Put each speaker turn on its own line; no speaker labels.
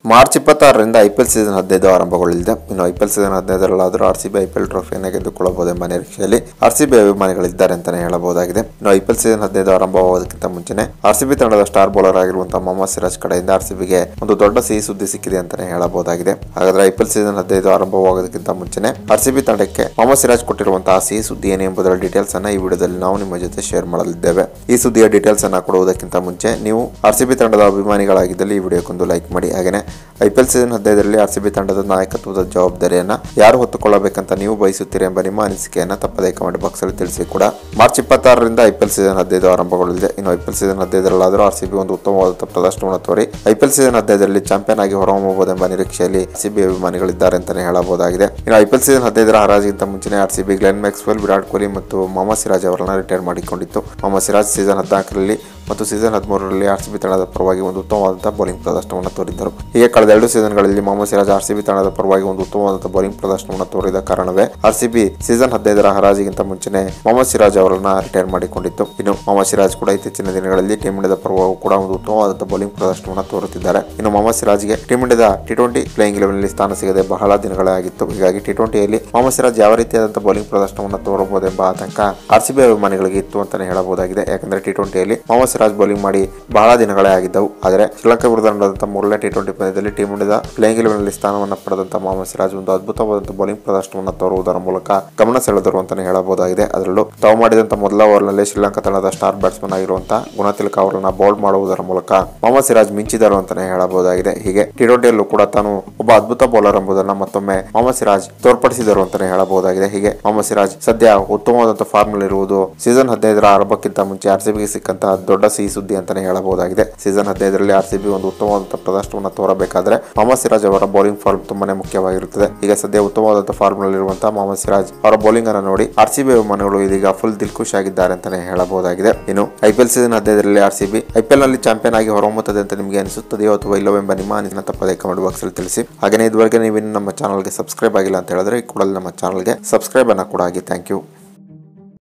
March ಇಪ್ಪತ್ತಾರರಿಂದ I P L season ಹದಿನೈದು ಆರಂಭಗೊಳ್ಳಲಿದೆ ಇನ್ನು ಐ ಪಿ ಎಲ್ ಸೀಸನ್ ಹದಿನೈದರಲ್ಲಾದರೂ R C B I P L ಟ್ರೋಫಿಯನ್ನು ಗೆದ್ದುಕೊಳ್ಳಬಹುದೆಂಬ ನಿರೀಕ್ಷೆಯಲ್ಲಿ ಆರ್ ಸಿ ಬಿ ಅಭಿಮಾನಿಗಳಿದ್ದಾರೆ ಅಂತಾನೆ ಹೇಳಬಹುದಾಗಿದೆ ಇನ್ನು ಐ ಪಿ ಎಲ್ ಸೀಸನ್ ಹದಿನೈದು ಆರಂಭವಾಗೋದಕ್ಕಿಂತ ಮುಂಚೆನೆ ಆರ್ ಸಿ ಬಿ ತಂಡದ ಸ್ಟಾರ್ ಬೌಲರ್ ಆಗಿರುವಂತಹ ಮೊಹಮ್ಮದ್ ಸಿರಾಜ್ ಕಡೆಯಿಂದ ಆರ್ ಸಿ ಬಿಗೆ ಒಂದು ದೊಡ್ಡ ಸಿಹಿ ಸುದ್ದಿ ಸಿಕ್ಕಿದೆ ಅಂತಾನೆ ಹೇಳಬಹುದಾಗಿದೆ ಹಾಗಾದ್ರೆ ಐ ಪಿ ಎಲ್ ಸೀಸನ್ ಹದಿನೈದು ಆರಂಭವಾಗೋದಕ್ಕಿಂತ ಮುಂಚೆನೆ ಆರ್ ಸಿ ಬಿ ತಂಡಕ್ಕೆ ಮೊಹಮ್ಮದ್ ಸಿರಾಜ್ ಕೊಟ್ಟಿರುವಂತಹ ಸಿಹಿ ಸುದ್ದಿ ಏನು ಎಂಬುದರ ಡೀಟೇಲ್ಸ್ ಅನ್ನ ಈ ವಿಡಿಯೋದಲ್ಲಿ ನಾವು ನಿಮ್ಮ ಜೊತೆ ಶೇರ್ ಮಾಡಲಿದ್ದೇವೆ ಈ ಸುದ್ದಿಯ ಡೀಟೇಲ್ಸ್ ಅನ್ನ ಕೊಡುವುದಕ್ಕಿಂತ ಮುಂಚೆ ನೀವು ಆರ್ ಸಿ ಬಿ ತಂಡದ ಅಭಿಮಾನಿಗಳಾಗಿದ್ದಲ್ಲಿ ಈ ವಿಡಿಯೋಕ್ಕೊಂದು ಲೈಕ್ ಮಾಡಿ ಹಾಗೆಯೇ ಐ ಪಿ ಎಲ್ ಸೀಸನ್ ಹದಿನೈದರಲ್ಲಿ ಆರ್ ಸಿ ಬಿ ತಂಡದ ನಾಯಕತ್ವದ ಜವಾಬ್ದಾರಿಯನ್ನ ಯಾರು ಹೊತ್ತುಕೊಳ್ಳಬೇಕಂತ ನೀವು ಬಯಸುತ್ತೀರಿ ಎಂಬ ನಿಮ್ಮ ಅನಿಸಿಕೆಯನ್ನ ತಪ್ಪದೇ ಕಮೆಂಟ್ ಬಾಕ್ಸ್ ಅಲ್ಲಿ ತಿಳಿಸಿ ಕೂಡ ಮಾರ್ಚ್ ಇಪ್ಪತ್ತಾರರಿಂದ ಐ ಪಿ ಎಲ್ ಸೀಸನ್ ಹದಿನೈದು ಆರಂಭಗೊಳ್ಳಲಿದೆ ಇನ್ನು ಐ ಪಿ ಎಲ್ ಸೀಸನ್ ಹದಿನೈದರಲ್ಲಾದರೂ ಆರ್ ಸಿ ಬಿ ಒಂದು ಉತ್ತಮವಾದ ಪ್ರದರ್ಶನವನ್ನು ತೋರಿ ಐ ಪಿ ಎಲ್ ಸೀಸನ್ ಹದಿನೈದರಲ್ಲಿ ಚಾಂಪಿಯನ್ ಆಗಿ ಹೊರಹೊಮ್ಮಬಹುದೆಂಬ ನಿರೀಕ್ಷೆಯಲ್ಲಿ ಸಿ ಬಿ ಅಭಿಮಾನಿಗಳಿದ್ದಾರೆ ಅಂತಾನೆ ಹೇಳಬಹುದಾಗಿದೆ ಇನ್ನು ಐ ಪಿ ಎಲ್ ಸೀಸನ್ ಹದಿನೈದರ ಹರಾಜಿಗಿಂತ ಮುಂಚೆನೆ R C B Glenn Maxwell Virat Kohli ಮತ್ತು ಮೊಹಮ್ಮದ್ ಸಿರಾಜ್ ಅವರನ್ನ ರಿಟೈರ್ ಮಾಡಿಕೊಂಡಿತ್ತು ಮೊಹಮ್ಮದ್ ಸಿರಾಜ್ ಸೀಸನ್ ಹದಿನಾಲ್ಕರಲ್ಲಿ ಮತ್ತು ಸೀಸನ್ ಹದಿಮೂರರಲ್ಲಿ ಆರ್ ಸಿ ಬಿ ತಂಡದ ಪರವಾಗಿ ಒಂದು ಉತ್ತಮವಾದಂತಹ ಬೌಲಿಂಗ್ ಪ್ರದರ್ಶನವನ್ನು ತೋರಿದ್ದರು ಹೀಗೆ ಕಳೆದ ಎರಡು ಸೀಸನ್ಗಳಲ್ಲಿ Mohammed Siraj R C B ತಂಡದ ಪರವಾಗಿ ಒಂದು ಉತ್ತಮವಾದಂತಹ ಬೌಲಿಂಗ್ ಪ್ರದರ್ಶನವನ್ನು ತೋರಿದ ಕಾರಣವೇ ಆರ್ ಸಿ ಬಿ ಸೀಸನ್ ಹದಿನೈದರ ಹರಾಜಿಗಿಂತ ಮುಂಚೆನೆ ಮೊಹಮ್ಮದ್ ಸಿರಾಜ್ ಅವರನ್ನ ರಿಟೈರ್ ಮಾಡಿಕೊಂಡಿತ್ತು ಇನ್ನು ಮೊಹಮ್ಮದ್ ಸಿರಾಜ್ ಕೂಡ ಇತ್ತೀಚಿನ ದಿನಗಳಲ್ಲಿ ಟೀಮ್ ಇಂಡಿಯಾದ ಪರವಾಗಿ ಕೂಡ ಒಂದು ಉತ್ತಮವಾದಂತಹ ಬೌಲಿಂಗ್ ಪ್ರದರ್ಶನವನ್ನು ತೋರುತ್ತಿದ್ದಾರೆ ಇನ್ನು ಮೊಹಮ್ಮದ್ ಸಿರಾಜ್ಗೆ ಟೀಮ್ ಇಂಡಿಯಾದ ಟಿ ಟ್ವೆಂಟಿ ಪ್ಲೇಯಿಂಗ್ ನಲ್ಲಿ ಸ್ಥಾನ ಸಿಗದೆ ಬಹಳ ದಿನಗಳೇ ಆಗಿತ್ತು ಹೀಗಾಗಿ ಟಿ ಟ್ವೆಂಟಿಯಲ್ಲಿ ಮೊಹಮ್ಮದ್ ಸಿರಾಜ್ ಯಾವ ರೀತಿಯಾದಂತಹ ಬೌಲಿಂಗ್ ಪ್ರದರ್ಶನವನ್ನು ತೋರಬಹುದೆಂಬ ಆತಂಕ ಆರ್ ಸಿ ಬಿ ಅಭಿಮಾನಿಗಳಿಗೆ ಇತ್ತು ಅಂತಾನೆ ಹೇಳಬಹುದಾಗಿದೆ ಯಾಕಂದ್ರೆ ಟಿ ಟ್ವೆಂಟಿಯಲ್ಲಿ ಮೊಹಮ್ಮದ್ ಸಿರಾಜ್ ಬೌಲಿಂಗ್ ಮಾಡಿ ಬಹಳ ದಿನಗಳೇ ಆಗಿದ್ದವು ಆದರೆ ಶ್ರೀಲಂಕಾ ವಿರುದ್ಧ ನಡೆದಂತಹ ಮೂರನೇ ಟಿ ಟ್ವೆಂಟಿ ಪಂದ್ಯದಲ್ಲಿ ಟೀಮ್ ಇಂಡಿಯಾದ ಪ್ಲೇಯಿಂಗ್ ನಲ್ಲಿ ಸ್ಥಾನವನ್ನು ಪಡೆದಂತಹ ಮೊಹಮ್ಮದ್ ಸಿರಾಜ್ ಒಂದು ಅದ್ಭುತವಾದಂತಹ ಬೌಲಿಂಗ್ ಪ್ರದರ್ಶನವನ್ನು ತೋರುವುದರ ಮೂಲಕ ಗಮನ ಸೆಳೆದರು ಅಂತಾನೆ ಹೇಳಬಹುದಾಗಿದೆ ಅದರಲ್ಲೂ ತಾವು ಮಾಡಿದಂತಹ ಮೊದಲ ಓವರ್ನಲ್ಲಿ ಶ್ರೀಲಂಕಾ ತಂಡದ ಸ್ಟಾರ್ ಬ್ಯಾಟ್ಸ್ಮನ್ ಆಗಿರುವಂತಹ ಗುಣತಿಲಕ ಅವರನ್ನ ಬೌಲ್ ಮಾಡುವುದರ ಮೂಲಕ ಮೊಹಮ್ಮದ್ ಸಿರಾಜ್ ಮಿಂಚಿದರು ಅಂತಾನೆ ಹೇಳಬಹುದಾಗಿದೆ ಹೀಗೆ ಟಿ ಟ್ವೆಂಟಿಯಲ್ಲೂ ಕೂಡ ತಾನು ಒಬ್ಬ ಅದ್ಭುತ ಬೌಲರ್ ಎಂಬುದನ್ನ ಮತ್ತೊಮ್ಮೆ ಮೊಹಮ್ಮದ್ ಸಿರಾಜ್ ತೋರ್ಪಡಿಸಿದರು ಅಂತಾನೆ ಹೇಳಬಹುದಾಗಿದೆ ಹೀಗೆ ಮೊಹಮ್ಮದ್ ಸಿರಾಜ್ ಸದ್ಯ ಉತ್ತಮವಾದಂತಹ ಫಾರ್ಮ್ ಇರುವುದು ಸೀಸನ್ ಹದಿನೈದರ ಆರಂಭಕ್ಕಿಂತ ಮುಂಚೆ ಆರ್ ಸಿ ಬಿಗೆ ಸಿಕ್ಕಂತಹ ದೊಡ್ಡ ಸಿಹಿ ಸುದ್ದಿ ಅಂತಾನೆ ಹೇಳಬಹುದಾಗಿದೆ ಸೀಸನ್ ಹದಿನೈದರಲ್ಲಿ ಆರ್ ಸಿ ಬಿ ಒಂದು ಉತ್ತಮವಾದಂತಹ ಪ್ರದರ್ಶನವನ್ನು ತೋರಬೇಕಾದ್ರೆ ಮೊಹಮ್ಮದ್ ಸಿರಾಜ್ ಅವರ ಬೌಲಿಂಗ್ ಫಾರ್ಮ್ ತುಂಬಾನೇ ಮುಖ್ಯವಾಗಿರುತ್ತದೆ ಈಗ ಸದ್ಯ ಉತ್ತಮವಾದಂತಹ ಫಾರ್ಮ್ ನಲ್ಲಿರುವಂತಹ ಮೊಹಮ್ಮದ್ ಸಿರಾಜ್ ಅವರ ಬೌಲಿಂಗ್ ಅನ್ನು ನೋಡಿ ಆರ್ ಸಿ ಬಿ ಅಭಿಮಾನಿಗಳು ಇದೀಗ ಫುಲ್ ದಿಲ್ಖುಷ್ ಆಗಿದ್ದಾರೆ ಅಂತಾನೆ ಹೇಳಬಹುದಾಗಿದೆ ಇನ್ನು ಐ ಪಿ ಎಲ್ ಸೀಸನ್ ಹದಿನೈದರಲ್ಲಿ R C B I P L ನಲ್ಲಿ ಚಾಂಪಿಯನ್ ಆಗಿ ಹೊರಹೊಮ್ಮುತ್ತದೆ ಅಂತ ನಿಮಗೆ ಅನಿಸುತ್ತದೆಯೋ ಅಥವಾ ಇಲ್ಲವೆಂಬ ನಿಮ್ಮ ಅನಿಸಿನ ತಪ್ಪದೇ ಕಮೆಂಟ್ ಬಾಕ್ಸ್ ಅಲ್ಲಿ ತಿಳಿಸಿ ಹಾಗೆಯೇ ಇದುವರೆಗೆ ನೀವು ಇನ್ನು ನಮ್ಮ ಚಾನಲ್ಗೆ ಸಬ್ಸ್ಕ್ರೈಬ್ ಆಗಿಲ್ಲ ಅಂತ ಹೇಳಿದ್ರೆ ಈ ಕೂಡಲೇ ನಮ್ಮ ಚಾನಲ್ಗೆ ಸಬ್ಸ್ಕ್ರೈಬ್ ಅನ್ನ ಕೂಡ ಆಗಿ ಥ್ಯಾಂಕ್ ಯು